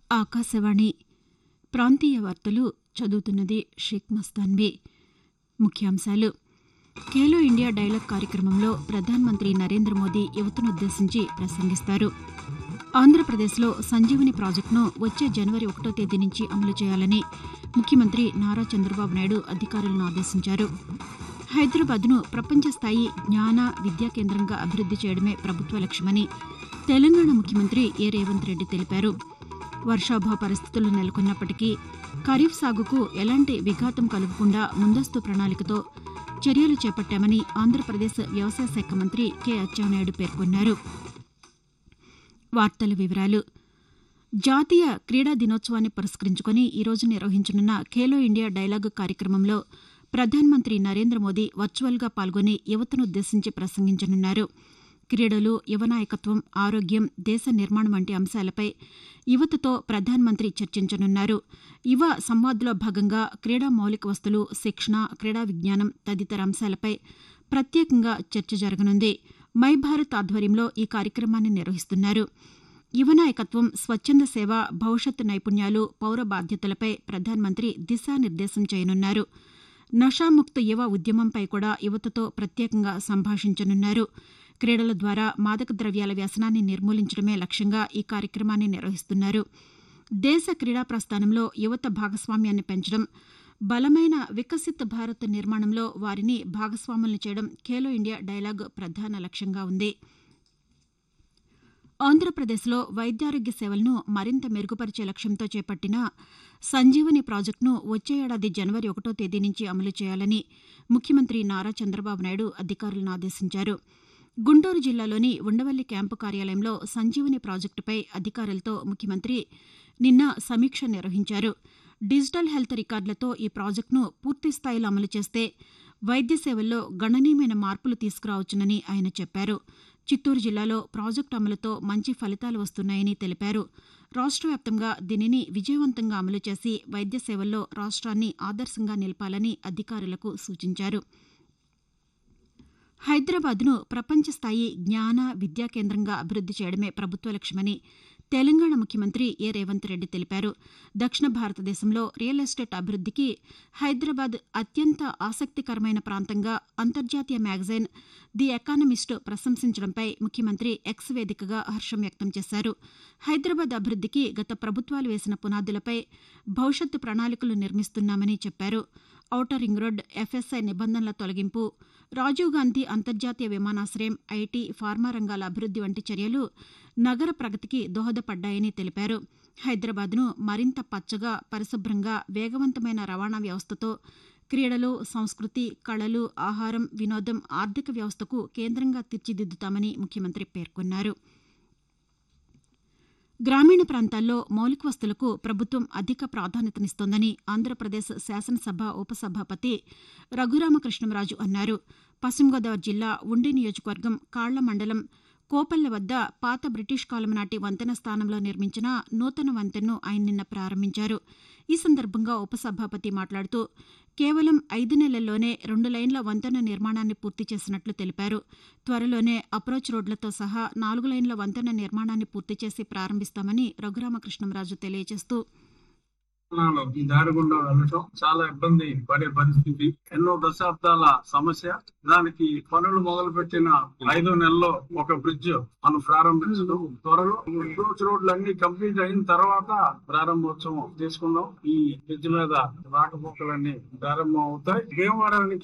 ఆకాశవాణి ప్రాంతీయ వార్తలు చదువుతున్నది షేక్ మస్తాన్బీ ముఖ్యాంశాలు ఖేలో ఇండియా డైలాగ్ కార్యక్రమంలో ప్రధానమంత్రి నరేంద్ర మోదీ యువతనుద్దేశించి ప్రసంగిస్తారు ఆంధ్రప్రదేశ్లో సంజీవని ప్రాజెక్టును వచ్చే జనవరి ఒకటో తేదీ నుంచి అమలు చేయాలని ముఖ్యమంత్రి నారా చంద్రబాబు నాయుడు అధికారులను ఆదేశించారు హైదరాబాద్ను ప్రపంచ స్థాయి జ్ఞాన విద్యా కేంద్రంగా అభివృద్ది చేయడమే ప్రభుత్వ లక్ష్యమని తెలంగాణ ముఖ్యమంత్రి ఏ రేవంత్ రెడ్డి తెలిపారు వర్షాభావ పరిస్థితులు నెలకొన్నప్పటికీ ఖరీఫ్ సాగుకు ఎలాంటి విఘాతం కలగకుండా ముందస్తు ప్రణాళికతో చర్యలు చేపట్టామని ఆంధ్రప్రదేశ్ వ్యవసాయ శాఖ మంత్రి కె అచ్చెన్నాయుడు పేర్కొన్నారు వార్తల వివరాలు జాతీయ క్రీడా దినోత్సవాన్ని పురస్కరించుకుని ఈరోజు నిర్వహించనున్న ఖేలో ఇండియా డైలాగ్ కార్యక్రమంలో ప్రధానమంత్రి నరేంద్ర మోదీ వర్చువల్గా పాల్గొని యువతనుద్దేశించి ప్రసంగించనున్నారు క్రీడలు యువ నాయకత్వం ఆరోగ్యం దేశ నిర్మాణం వంటి అంశాలపై యువతతో ప్రధానమంత్రి చర్చించనున్నారు యువ సంవాద్లో భాగంగా క్రీడా మౌలిక వస్తులు శిక్షణ క్రీడా విజ్ఞానం తదితర అంశాలపై ప్రత్యేకంగా చర్చ జరగనుంది మై భారత్ ఆధ్వర్యంలో ఈ కార్యక్రమాన్ని నిర్వహిస్తున్నారు యువ నాయకత్వం స్వచ్ఛంద సేవ భవిష్యత్తు నైపుణ్యాలు పౌర బాధ్యతలపై ప్రధానమంత్రి దిశానిర్దేశం చేయనున్నారు నషాముక్త యువ ఉద్యమంపై కూడా యువతతో ప్రత్యేకంగా సంభాషించనున్నారు క్రీడల ద్వారా మాదక ద్రవ్యాల వ్యసనాన్ని నిర్మూలించడమే లక్ష్యంగా ఈ కార్యక్రమాన్ని నిర్వహిస్తున్నారు దేశ క్రీడా ప్రస్థానంలో యువత భాగస్వామ్యాన్ని పెంచడం బలమైన వికసిత్ భారత్ నిర్మాణంలో వారిని భాగస్వాములను చేయడం ఖేలో ఇండియా డైలాగ్ ప్రధాన లక్ష్యంగా ఉంది ఆంధ్రప్రదేశ్లో వైద్యారోగ్య సేవలను మరింత మెరుగుపరిచే లక్ష్యంతో చేపట్టిన సంజీవని ప్రాజెక్టును వచ్చే ఏడాది జనవరి ఒకటో తేదీ నుంచి అమలు చేయాలని ముఖ్యమంత్రి నారా చంద్రబాబు నాయుడు అధికారులను ఆదేశించారు గుంటూరు జిల్లాలోని ఉండవల్లి క్యాంపు కార్యాలయంలో సంజీవని ప్రాజెక్టుపై అధికారులతో ముఖ్యమంత్రి నిన్న సమీక్ష నిర్వహించారు డిజిటల్ హెల్త్ రికార్డులతో ఈ ప్రాజెక్టును పూర్తిస్థాయిలో అమలు చేస్తే వైద్య సేవల్లో గణనీయమైన మార్పులు తీసుకురావచ్చునని ఆయన చెప్పారు చిత్తూరు జిల్లాలో ప్రాజెక్టు అమలుతో మంచి ఫలితాలు వస్తున్నాయని తెలిపారు రాష్ట్ర వ్యాప్తంగా దీనిని విజయవంతంగా అమలు చేసి వైద్య సేవల్లో రాష్ట్రాన్ని ఆదర్శంగా నిలపాలని అధికారులకు సూచించారు హైదరాబాద్ను ప్రపంచ స్థాయి జ్ఞాన విద్యా కేంద్రంగా అభివృద్ది చేయడమే ప్రభుత్వ లక్ష్యమని తెలంగాణ ముఖ్యమంత్రి ఏ రేవంత్ రెడ్డి తెలిపారు దక్షిణ భారతదేశంలో రియల్ ఎస్టేట్ అభివృద్దికి హైదరాబాద్ అత్యంత ఆసక్తికరమైన ప్రాంతంగా అంతర్జాతీయ మ్యాగజైన్ ది ఎకానమిస్ట్ ప్రశంసించడంపై ముఖ్యమంత్రి ఎక్స్ వేదికగా హర్షం వ్యక్తం చేశారు హైదరాబాద్ అభివృద్దికి గత ప్రభుత్వాలు వేసిన పునాదులపై భవిష్యత్తు ప్రణాళికలు నిర్మిస్తున్నామని చెప్పారు ఔటర్ రింగ్ రోడ్ ఎఫ్ఎస్ఐ నిబంధనల తొలగింపు రాజీవ్ గాంధీ అంతర్జాతీయ విమానాశ్రయం ఐటీ ఫార్మా రంగాల అభివృద్ది వంటి చర్యలు నగర ప్రగతికి దోహదపడ్డాయని తెలిపారు హైదరాబాద్ను మరింత పచ్చగా పరిశుభ్రంగా వేగవంతమైన రవాణా వ్యవస్థతో క్రీడలు సంస్కృతి కళలు ఆహారం వినోదం ఆర్థిక వ్యవస్థకు కేంద్రంగా తీర్చిదిద్దుతామని ముఖ్యమంత్రి పేర్కొన్నారు గ్రామీణ ప్రాంతాల్లో మౌలిక వస్తులకు ప్రభుత్వం అధిక ప్రాధాన్యతనిస్తోందని ఆంధ్రప్రదేశ్ శాసనసభ ఉపసభాపతి రఘురామకృష్ణంరాజు అన్నారు పశ్చిమగోదావరి జిల్లా ఉండి నియోజకవర్గం కాళ్ల మండలం కోపల్ల వద్ద పాత బ్రిటిష్ కాలం నాటి వంతెన స్థానంలో నిర్మించిన నూతన వంతెనను ఆయన నిన్న ప్రారంభించారు ఈ సందర్భంగా ఉపసభాపతి మాట్లాడుతూ కేవలం ఐదు నెలల్లోనే రెండు లైన్ల వంతెన నిర్మాణాన్ని పూర్తి చేసినట్లు తెలిపారు త్వరలోనే అప్రోచ్ రోడ్లతో సహా నాలుగు లైన్ల వంతెన నిర్మాణాన్ని పూర్తి చేసి ప్రారంభిస్తామని రఘురామకృష్ణంరాజు తెలియజేస్తూ తెలంగాణలో ఈ దారి గుండా వెళ్ళటం చాలా ఇబ్బంది పడే పరిస్థితి ఎన్నో దశాబ్దాల సమస్య దానికి పనులు మొదలు పెట్టిన ఐదో నెలలో ఒక బ్రిడ్జ్ మనం ప్రారంభించడం త్వరలో అప్రోచ్ రోడ్లు అన్ని కంప్లీట్ అయిన తర్వాత ప్రారంభోత్సవం చేసుకుందాం ఈ బ్రిడ్జ్ మీద రాకపోకలన్నీ ప్రారంభం అవుతాయి భీమవరానికి